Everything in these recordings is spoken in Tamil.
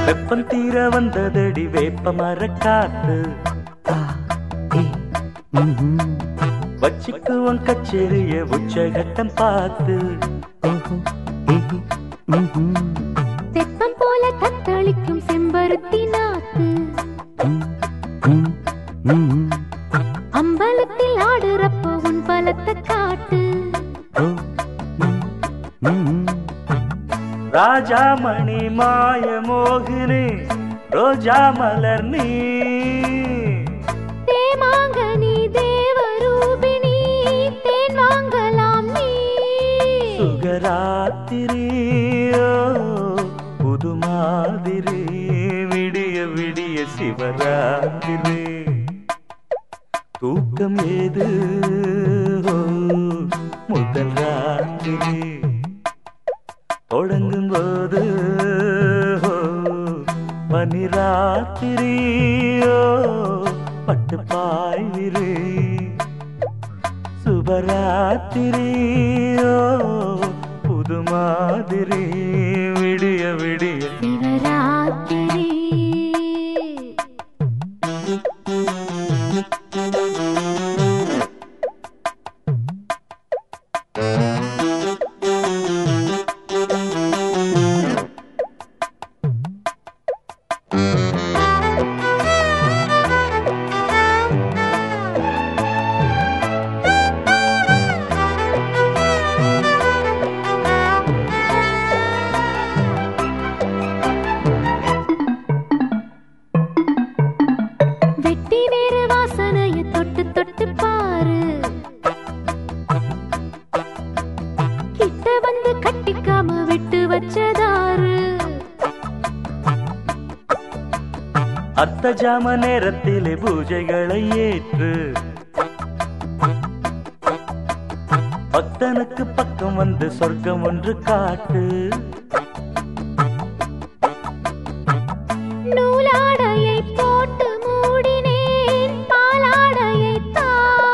வெப்பம் தீர வந்ததடி வேப்ப மரக்காத்து ஆ, ஏ, ம்ஹும். வச்சுக்குவன் கச்சேரிய உச்சகட்டம் பார்த்து ஓஹோ, ஏ, ம்ஹும். தெப்பம் போல தத்தளிக்கும் செம்பருத்தி நாத்து ம், ம், ம்ஹும். அம்பலத்தில் ஆடுறப்போ உன் பலத்தை காட்டு ஓ, ம், ம்ஹும். ராஜா மணி மாய மோகினி ரோஜா மலர் நீ தேமாங்கனி தேவரூபிணி தேன் வாங்கலாம் நீ சுகராத்திரியோ புது மாதிரி விடிய விடிய சிவராத்திரி தூக்கம் ஏது ஓ, முதல் ராத்திரி தொடங்கும் போது ஓ, பனிராத்திரியோ பட்டு பாய்விரு சுபராத்திரியோ புது மாதிரி விடிய விடிய சிவராத்திரி வெட்டி வேறு வாசனைய தொட்டு தொட்டு பாரு கிட்ட வந்து கட்டிக்காம விட்டு வச்சதாரு அத்த ஜாம நேரத்திலே பூஜைகளை ஏற்று பக்தனுக்கு பக்கம் வந்து சொர்க்கம் ஒன்று காட்டு நூலாடையை போட்டு மூடினேன் பாலாடையை தா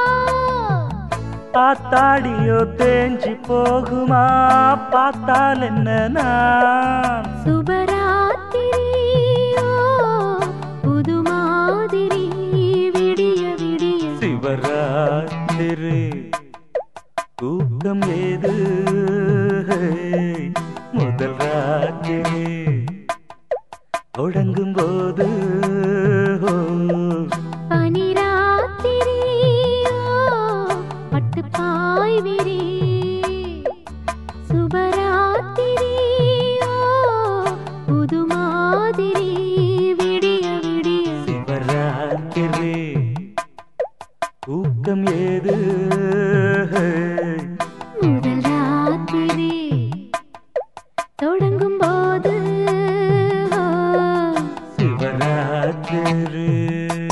பார்த்தாடியோ தேஞ்சி போகுமா பார்த்தால் என்ன நான் சுபராத்திரியோ புது மாதிரி விடிய விடிய சிவராத்திரி தூக்கம் ஏது முதல் ராத்திரி தொடங்கும் போது பனிராத்திரியோ பட்டு பாய் விரி சுபராத்திரியோ புது மாதிரி விடிய விடிய சிவராத்திரி தூக்கம் ஏது முதல் ராத்திரி தொடங்கும் போது சிவராத்திரி